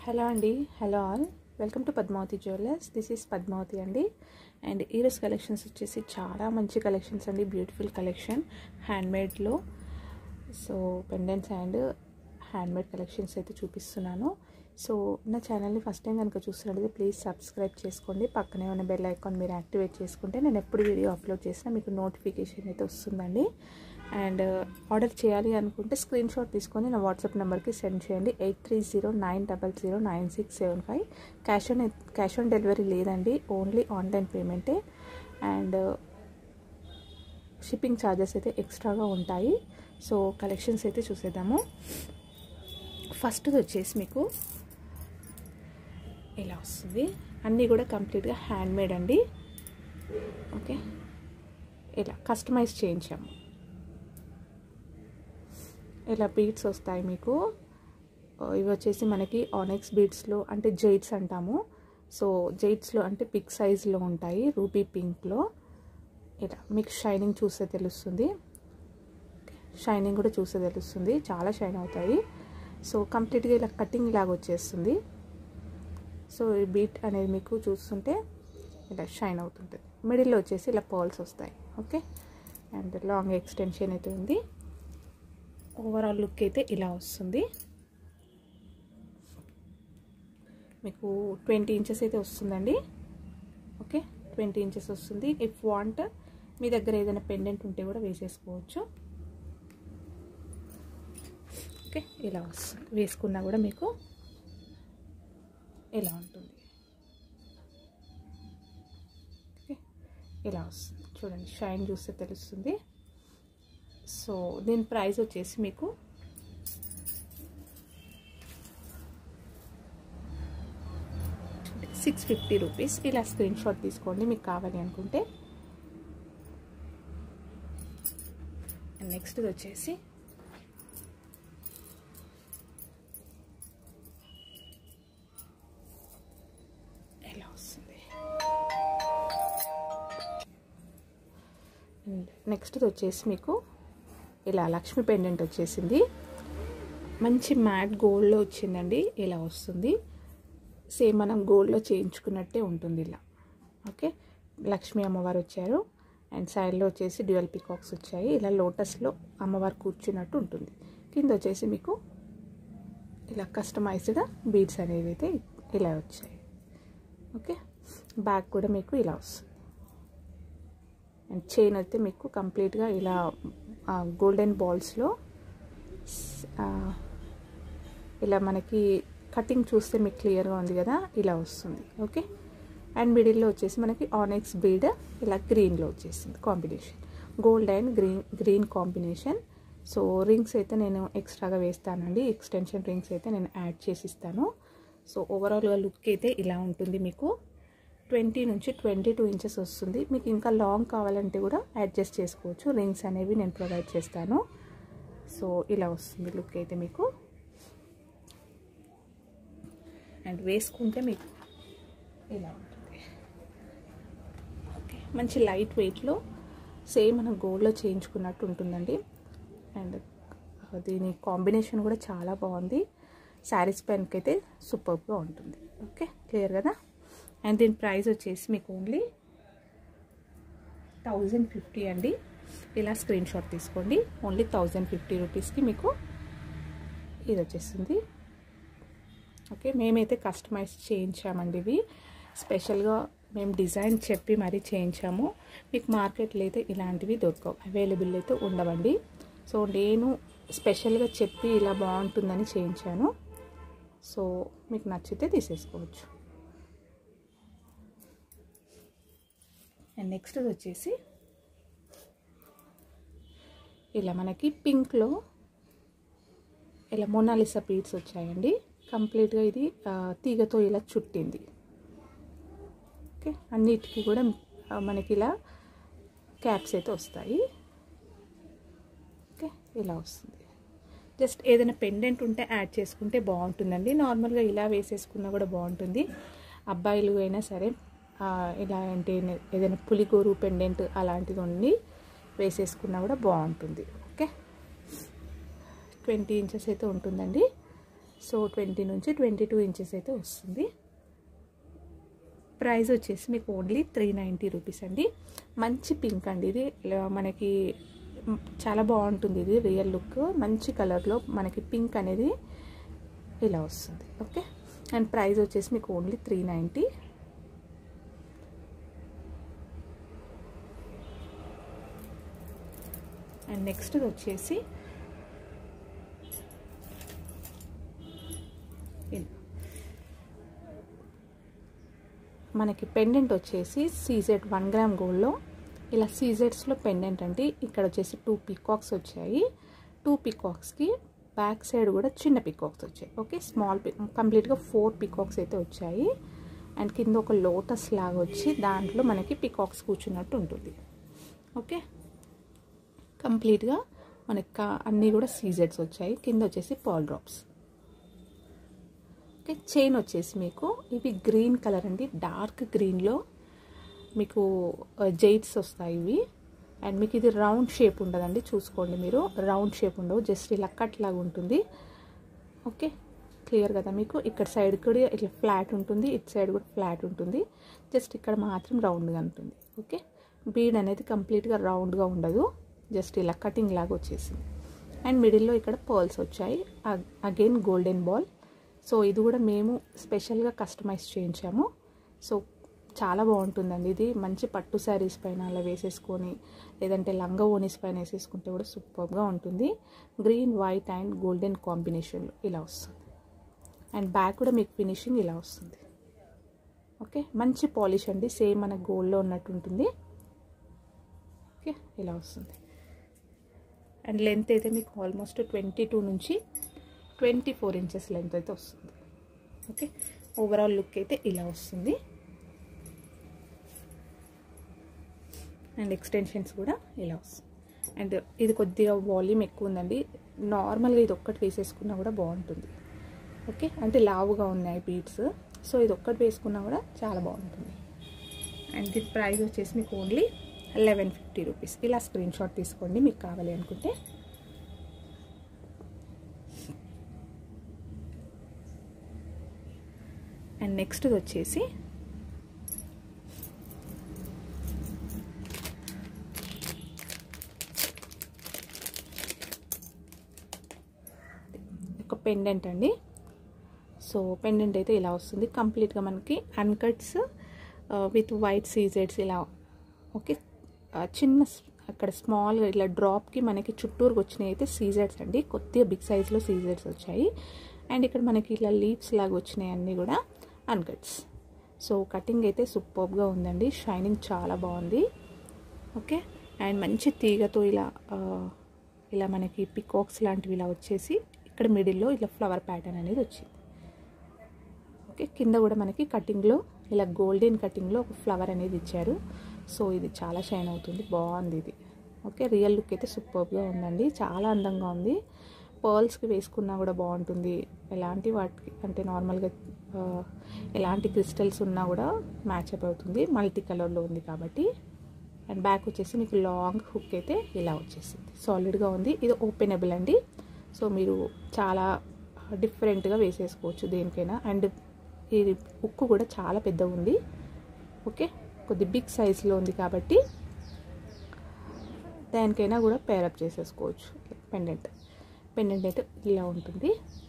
hello అండి hello all welcome to Padmavathi jewellers this is Padmavathi అండి and ఈరోజు కలెక్షన్స్ వచ్చేసి చాలా మంచి కలెక్షన్స్ అండి బ్యూటిఫుల్ కలెక్షన్ హ్యాండ్మేడ్లో so pendants and handmade collections అయితే చూపిస్తున్నాను సో నా ఛానల్ని ఫస్ట్ టైం కనుక చూస్తున్నట్లయితే ప్లీజ్ సబ్స్క్రైబ్ చేసుకోండి పక్కనే ఉన్న బెల్ ఐకాన్ మీరు యాక్టివేట్ చేసుకుంటే నేను ఎప్పుడు వీడియో అప్లోడ్ చేసినా మీకు నోటిఫికేషన్ అయితే వస్తుందండి అండ్ ఆర్డర్ చేయాలి అనుకుంటే స్క్రీన్ షాట్ తీసుకొని నా వాట్సాప్ నెంబర్కి సెండ్ చేయండి eight three zero nine double zero nine six seven five cash on cash on delivery లేదండి ఓన్లీ ఆన్లైన్ పేమెంటే అండ్ షిప్పింగ్ ఛార్జెస్ అయితే ఎక్స్ట్రాగా ఉంటాయి సో కలెక్షన్స్ అయితే చూసేద్దాము ఫస్ట్ వచ్చేసి మీకు ఇలా వస్తుంది అన్నీ కూడా కంప్లీట్గా హ్యాండ్మేడ్ అండి ఓకే ఇలా కస్టమైజ్ చేయించాము ఇలా బీడ్స్ వస్తాయి మీకు ఇవి వచ్చేసి మనకి ఆనెక్స్ బీడ్స్లో అంటే జైట్స్ అంటాము సో జైట్స్లో అంటే పిక్ సైజ్లో ఉంటాయి రూబీ పింక్లో ఇలా మీకు షైనింగ్ చూస్తే తెలుస్తుంది షైనింగ్ కూడా చూస్తే తెలుస్తుంది చాలా షైన్ అవుతాయి సో కంప్లీట్గా ఇలా కటింగ్ లాగా వచ్చేస్తుంది సో ఈ బీట్ అనేది మీకు చూస్తుంటే ఇలా షైన్ అవుతుంటుంది మిడిల్లో వచ్చేసి ఇలా పర్ల్స్ వస్తాయి ఓకే అండ్ లాంగ్ ఎక్స్టెన్షన్ అయితే ఉంది ఓవరాల్ లుక్ అయితే ఇలా వస్తుంది మీకు ట్వంటీ ఇంచెస్ అయితే వస్తుందండి ఓకే ట్వంటీ ఇంచెస్ వస్తుంది ఇఫ్ వాంట్ మీ దగ్గర ఏదైనా పెండెంట్ ఉంటే కూడా వేసేసుకోవచ్చు ఓకే ఇలా వస్తుంది వేసుకున్నా కూడా మీకు ఇలా ఉంటుంది ఓకే ఇలా వస్తుంది చూడండి షైన్ చూస్తే తెలుస్తుంది సో దీని ప్రైస్ వచ్చేసి మీకు సిక్స్ ఫిఫ్టీ రూపీస్ ఇలా స్క్రీన్ షాట్ తీసుకోండి మీకు కావాలి అనుకుంటే నెక్స్ట్ వచ్చేసి ఎలా వస్తుంది నెక్స్ట్ వచ్చేసి మీకు ఇలా లక్ష్మీ పెండెంట్ వచ్చేసింది మంచి మ్యాట్ గోల్డ్లో వచ్చిందండి ఇలా వస్తుంది సేమ్ మనం గోల్డ్లో చేయించుకున్నట్టే ఉంటుంది ఇలా ఓకే లక్ష్మీ అమ్మవారు వచ్చారు అండ్ సైడ్లో వచ్చేసి డ్యూయల్ పికాక్స్ వచ్చాయి ఇలా లోటస్లో అమ్మవారు కూర్చున్నట్టు ఉంటుంది కింద వచ్చేసి మీకు ఇలా కస్టమైజ్డ్ బీడ్స్ అనేవి అయితే ఇలా వచ్చాయి ఓకే బ్యాక్ కూడా మీకు ఇలా వస్తుంది అండ్ చైన్ అయితే మీకు కంప్లీట్గా ఇలా గోల్డెన్ బాల్స్లో ఇలా మనకి కటింగ్ చూస్తే మీకు క్లియర్గా ఉంది కదా ఇలా వస్తుంది ఓకే అండ్ మిడిల్లో వచ్చేసి మనకి ఆనెక్స్ బీడ్ ఇలా గ్రీన్లో వచ్చేసింది combination gold and green green combination so rings అయితే నేను ఎక్స్ట్రాగా వేస్తానండి ఎక్స్టెన్షన్ రింగ్స్ అయితే నేను యాడ్ చేసి ఇస్తాను సో ఓవరాల్గా లుక్ అయితే ఇలా ఉంటుంది మీకు ట్వంటీ నుంచి ట్వంటీ టూ ఇంచెస్ వస్తుంది మీకు ఇంకా లాంగ్ కావాలంటే కూడా అడ్జస్ట్ చేసుకోవచ్చు రింగ్స్ అనేవి నేను ప్రొవైడ్ చేస్తాను సో ఇలా వస్తుంది లుక్ అయితే మీకు అండ్ వేసుకుంటే మీకు ఇలా ఉంటుంది ఓకే మంచి లైట్ వెయిట్లో సేమ్ మనం గోల్డ్లో చేయించుకున్నట్టు ఉంటుందండి అండ్ దీని కాంబినేషన్ కూడా చాలా బాగుంది శారీస్ పెన్కి అయితే సూపర్గా ఉంటుంది ఓకే క్లియర్ కదా అండ్ దీని ప్రైస్ వచ్చేసి మీకు ఓన్లీ థౌజండ్ ఫిఫ్టీ అండి ఇలా స్క్రీన్ షాట్ తీసుకోండి ఓన్లీ థౌజండ్ ఫిఫ్టీ రూపీస్కి మీకు ఇది వచ్చేసింది ఓకే మేమైతే కస్టమైజ్ చేయించామండి ఇవి స్పెషల్గా మేము డిజైన్ చెప్పి మరీ చేయించాము మీకు మార్కెట్లో అయితే ఇలాంటివి దొరకవు అవైలబుల్ అయితే ఉండవండి సో నేను స్పెషల్గా చెప్పి ఇలా బాగుంటుందని చేయించాను సో మీకు నచ్చితే తీసేసుకోవచ్చు అండ్ నెక్స్ట్ వచ్చేసి ఇలా మనకి పింక్లో ఇలా మొనాలిసా బీడ్స్ వచ్చాయండి కంప్లీట్గా ఇది తీగతో ఇలా చుట్టింది ఓకే అన్నిటికీ కూడా మనకి ఇలా క్యాప్స్ అయితే వస్తాయి ఓకే ఇలా వస్తుంది జస్ట్ ఏదైనా పెండెంట్ ఉంటే యాడ్ చేసుకుంటే బాగుంటుందండి నార్మల్గా ఇలా వేసేసుకున్నా కూడా బాగుంటుంది అబ్బాయిలు అయినా సరే ఇలా అంటే ఏదైనా పులిగోరు పెండెంట్ అలాంటిది ఉండి వేసేసుకున్నా కూడా బాగుంటుంది ఓకే ట్వంటీ ఇంచెస్ అయితే ఉంటుందండి సో ట్వంటీ నుంచి ట్వంటీ టూ ఇంచెస్ అయితే వస్తుంది ప్రైస్ వచ్చేసి మీకు ఓన్లీ త్రీ నైంటీ రూపీస్ అండి మంచి పింక్ అండి ఇది మనకి చాలా బాగుంటుంది ఇది రియల్ లుక్ మంచి కలర్లో మనకి పింక్ అనేది ఇలా వస్తుంది ఓకే అండ్ ప్రైస్ వచ్చేసి మీకు only three ninety and next వచ్చేసి మనకి పెండెంట్ వచ్చేసి సీజెడ్ వన్ గ్రామ్ గోల్డ్లో ఇలా సీజెడ్స్లో పెండెంట్ అంటే ఇక్కడ వచ్చేసి టూ పికాక్స్ వచ్చాయి టూ పికాక్స్కి బ్యాక్ సైడ్ కూడా చిన్న పికాక్స్ వచ్చాయి ఓకే స్మాల్ పి కంప్లీట్గా ఫోర్ పికాక్స్ అయితే వచ్చాయి అండ్ కింద ఒక లోటస్ లాగా వచ్చి దాంట్లో మనకి పికాక్స్ కూర్చున్నట్టు ఉంటుంది ఓకే కంప్లీట్గా మనకి అన్నీ కూడా సీజెడ్స్ వచ్చాయి కింద వచ్చేసి పాల్ డ్రాప్స్ ఓకే చైన్ వచ్చేసి మీకు ఇవి గ్రీన్ కలర్ అండి డార్క్ గ్రీన్లో మీకు జైట్స్ వస్తాయి ఇవి అండ్ మీకు ఇది రౌండ్ షేప్ ఉండదండి చూసుకోండి మీరు రౌండ్ షేప్ ఉండవు జస్ట్ ఇలా కట్ లాగా ఉంటుంది ఓకే క్లియర్ కదా మీకు ఇక్కడ సైడ్ కూడా ఇట్లా ఫ్లాట్ ఉంటుంది ఇటు సైడ్ కూడా ఫ్లాట్ ఉంటుంది జస్ట్ ఇక్కడ మాత్రం రౌండ్గా ఉంటుంది ఓకే బీడ్ అనేది కంప్లీట్గా రౌండ్గా ఉండదు జస్ట్ ఇలా కటింగ్ లాగా వచ్చేసింది అండ్ మిడిల్లో ఇక్కడ పర్ల్స్ వచ్చాయి అగైన్ గోల్డెన్ బాల్ సో ఇది కూడా మేము స్పెషల్గా కస్టమైజ్ చేయించాము సో చాలా బాగుంటుందండి ఇది మంచి పట్టు శారీస్ పైన అలా వేసేసుకొని లేదంటే లంగా ఓనీస్ పైన వేసేసుకుంటే కూడా సూపర్గా ఉంటుంది గ్రీన్ వైట్ అండ్ గోల్డెన్ కాంబినేషన్లో ఇలా వస్తుంది అండ్ బ్యాక్ కూడా మీకు ఫినిషింగ్ ఇలా వస్తుంది ఓకే మంచి పాలిష్ అండి సేమ్ మన గోల్డ్లో ఉన్నట్టు ఉంటుంది ఓకే ఇలా వస్తుంది అండ్ లెంత్ అయితే మీకు ఆల్మోస్ట్ ట్వంటీ టూ నుంచి ట్వంటీ ఫోర్ ఇంచెస్ లెంత్ అయితే వస్తుంది ఓకే ఓవరాల్ లుక్ అయితే ఇలా వస్తుంది అండ్ ఎక్స్టెన్షన్స్ కూడా ఇలా వస్తుంది అండ్ ఇది కొద్దిగా వాల్యూమ్ ఎక్కువ ఉందండి నార్మల్గా ఇది ఒక్కటి వేసేసుకున్నా కూడా బాగుంటుంది ఓకే అంటే లావుగా ఉన్నాయి బీట్స్ సో ఇది ఒక్కటి వేసుకున్నా కూడా చాలా బాగుంటుంది అండ్ దీని ప్రైస్ వచ్చేసి మీకు ఓన్లీ లెవెన్ ఫిఫ్టీ రూపీస్ ఇలా స్క్రీన్ షాట్ తీసుకోండి మీకు కావాలి అనుకుంటే అండ్ నెక్స్ట్ వచ్చేసి ఒక పెండెంట్ అండి సో పెండెంట్ అయితే ఇలా వస్తుంది కంప్లీట్గా మనకి అన్కట్స్ విత్ వైట్ సీజెడ్స్ ఇలా ఓకే చిన్న అక్కడ స్మాల్గా ఇలా డ్రాప్కి మనకి చుట్టూరుకు వచ్చినాయి అయితే సీజెడ్స్ అండి కొద్దిగా బిగ్ సైజ్లో సీజెడ్స్ వచ్చాయి అండ్ ఇక్కడ మనకి ఇలా లీవ్స్ లాగా వచ్చినాయి అన్నీ కూడా అన్కట్స్ సో కటింగ్ అయితే సూపర్గా ఉందండి షైనింగ్ చాలా బాగుంది ఓకే అండ్ మంచి తీగతో ఇలా ఇలా మనకి పికాక్స్ లాంటివి ఇలా వచ్చేసి ఇక్కడ మిడిల్లో ఇలా ఫ్లవర్ ప్యాటర్న్ అనేది వచ్చింది ఓకే కింద కూడా మనకి కటింగ్లో ఇలా గోల్డెన్ కటింగ్లో ఒక ఫ్లవర్ అనేది ఇచ్చారు సో ఇది చాలా షైన్ అవుతుంది బాగుంది ఇది ఓకే రియల్ లుక్ అయితే సూపర్గా ఉందండి చాలా అందంగా ఉంది పర్ల్స్కి వేసుకున్నా కూడా బాగుంటుంది ఎలాంటి వాటికి అంటే నార్మల్గా ఎలాంటి క్రిస్టల్స్ ఉన్నా కూడా మ్యాచ్ అప్ అవుతుంది మల్టీ కలర్లో ఉంది కాబట్టి అండ్ బ్యాక్ వచ్చేసి మీకు లాంగ్ హుక్ అయితే ఇలా వచ్చేసింది సాలిడ్గా ఉంది ఇది ఓపెనబుల్ అండి సో మీరు చాలా డిఫరెంట్గా వేసేసుకోవచ్చు దేనికైనా అండ్ ఇది ఉక్కు కూడా చాలా పెద్దగా ఉంది ఓకే కొద్ది బిగ్ సైజులో ఉంది కాబట్టి దానికైనా కూడా పేరప్ చేసేసుకోవచ్చు పెండెంట్ పెండెంట్ అయితే ఇలా ఉంటుంది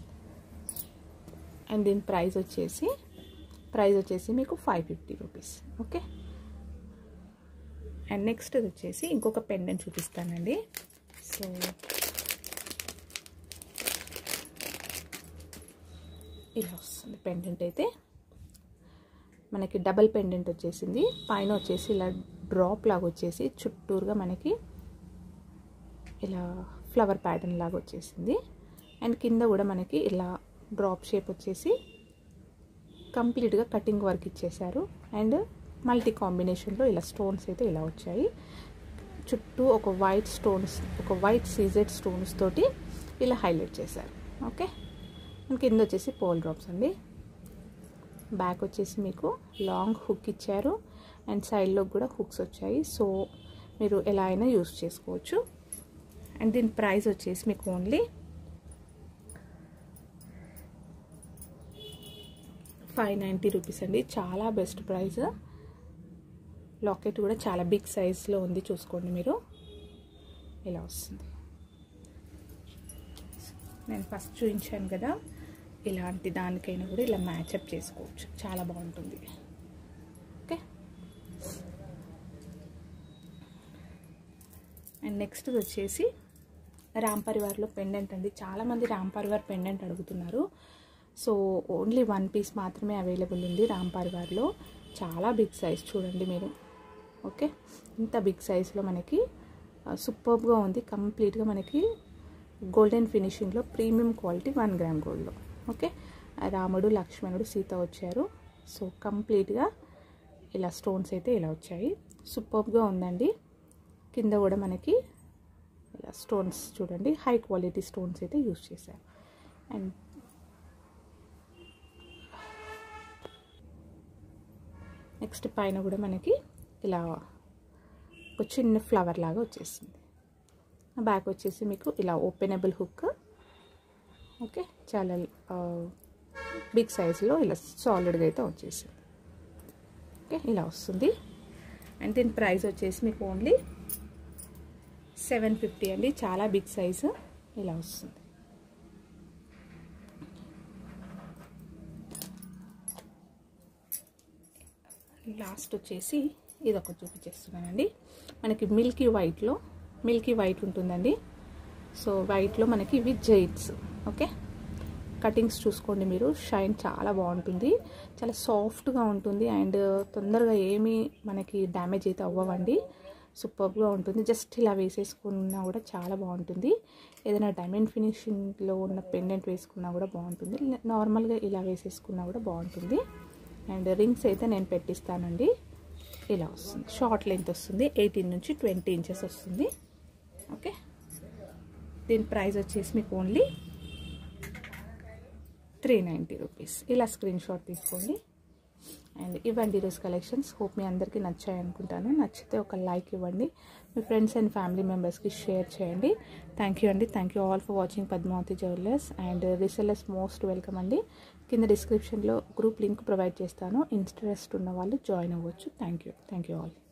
అండ్ దీని ప్రైస్ వచ్చేసి ప్రైస్ వచ్చేసి మీకు five fifty rupees okay and next వచ్చేసి ఇంకొక పెండెంట్ చూపిస్తానండి సో ఇలా వస్తుంది పెండెంట్ అయితే మనకి డబల్ పెండెంట్ వచ్చేసింది పైన వచ్చేసి ఇలా డ్రాప్ లాగా వచ్చేసి చుట్టూరుగా మనకి ఇలా ఫ్లవర్ ప్యాటర్న్ లాగా వచ్చేసింది అండ్ కింద కూడా మనకి ఇలా డ్రాప్ షేప్ వచ్చేసి కంప్లీట్గా కటింగ్ వర్క్ ఇచ్చేసారు అండ్ మల్టీ కాంబినేషన్లో ఇలా స్టోన్స్ అయితే ఇలా వచ్చాయి చుట్టూ ఒక వైట్ స్టోన్స్ ఒక వైట్ సీజెడ్ స్టోన్స్ తోటి ఇలా హైలైట్ చేశారు ఓకే కింద వచ్చేసి పోల్ డ్రాప్స్ అండి బ్యాక్ వచ్చేసి మీకు లాంగ్ హుక్ ఇచ్చారు అండ్ సైడ్లో కూడా హుక్స్ వచ్చాయి సో మీరు ఎలా అయినా యూస్ చేసుకోవచ్చు అండ్ దీని ప్రైస్ వచ్చేసి మీకు ఓన్లీ ఫైవ్ నైంటీ రూపీస్ అండి చాలా బెస్ట్ ప్రైస్ లాకెట్ కూడా చాలా బిగ్ సైజ్లో ఉంది చూసుకోండి మీరు ఇలా వస్తుంది నేను ఫస్ట్ చూపించాను కదా ఇలాంటి దానికైనా కూడా ఇలా మ్యాచప్ చేసుకోవచ్చు చాలా బాగుంటుంది ఓకే అండ్ నెక్స్ట్ వచ్చేసి రామ్ పరివార్లో పెండెంట్ అండి చాలామంది రామ్ పరివార్ పెండెంట్ అడుగుతున్నారు సో ఓన్లీ వన్ పీస్ మాత్రమే అవైలబుల్ ఉంది రామ్ పరివార్లో చాలా బిగ్ సైజ్ చూడండి మీరు ఓకే ఇంత బిగ్ సైజ్లో మనకి సూపర్గా ఉంది కంప్లీట్గా మనకి గోల్డెన్ ఫినిషింగ్లో ప్రీమియం క్వాలిటీ వన్ గ్రామ్ గోల్డ్లో ఓకే రాముడు లక్ష్మణుడు సీత వచ్చారు సో కంప్లీట్గా ఇలా స్టోన్స్ అయితే ఇలా వచ్చాయి సూపర్గా ఉందండి కింద కూడా మనకి ఇలా స్టోన్స్ చూడండి హై క్వాలిటీ స్టోన్స్ అయితే యూజ్ చేశారు అండ్ నెక్స్ట్ పైన కూడా మనకి ఇలా ఒక చిన్న ఫ్లవర్ లాగా వచ్చేసింది బ్యాక్ వచ్చేసి మీకు ఇలా ఓపెనబుల్ హుక్ ఓకే చాలా బిగ్ సైజులో ఇలా సాలిడ్గా అయితే వచ్చేసింది ఓకే ఇలా వస్తుంది అండ్ దీని ప్రైస్ వచ్చేసి మీకు ఓన్లీ సెవెన్ ఫిఫ్టీ అండి చాలా బిగ్ సైజు ఇలా వస్తుంది లాస్ట్ వచ్చేసి ఇది ఒక చూపించేస్తున్నానండి మనకి మిల్కీ వైట్లో మిల్కీ వైట్ ఉంటుందండి సో వైట్లో మనకి ఇవి జైట్స్ ఓకే కటింగ్స్ చూసుకోండి మీరు షైన్ చాలా బాగుంటుంది చాలా సాఫ్ట్గా ఉంటుంది అండ్ తొందరగా ఏమీ మనకి డ్యామేజ్ అయితే అవ్వవండి సూపర్గా ఉంటుంది జస్ట్ ఇలా వేసేసుకున్నా కూడా చాలా బాగుంటుంది ఏదైనా డైమండ్ ఫినిషింగ్లో ఉన్న పెండెంట్ వేసుకున్నా కూడా బాగుంటుంది నార్మల్గా ఇలా వేసేసుకున్నా కూడా బాగుంటుంది అండ్ రింగ్స్ అయితే నేను పెట్టిస్తానండి ఇలా వస్తుంది షార్ట్ లెంత్ వస్తుంది ఎయిటీన్ నుంచి ట్వంటీ ఇంచెస్ వస్తుంది ఓకే దీని ప్రైస్ వచ్చేసి మీకు ఓన్లీ త్రీ నైంటీ రూపీస్ ఇలా స్క్రీన్ షాట్ తీసుకోండి అండ్ ఇవ్వండి ఈరోజు కలెక్షన్స్ హోప్ మీ అందరికీ నచ్చాయి అనుకుంటాను నచ్చితే ఒక లైక్ ఇవ్వండి మీ ఫ్రెండ్స్ అండ్ ఫ్యామిలీ మెంబర్స్కి షేర్ చేయండి థ్యాంక్ యూ అండి thank you all for watching Padmavathi jewellers and resellers most welcome అండి కింద డిస్క్రిప్షన్లో గ్రూప్ లింక్ ప్రొవైడ్ చేస్తాను ఇంట్రెస్ట్ ఉన్న వాళ్ళు జాయిన్ అవ్వచ్చు thank you thank you all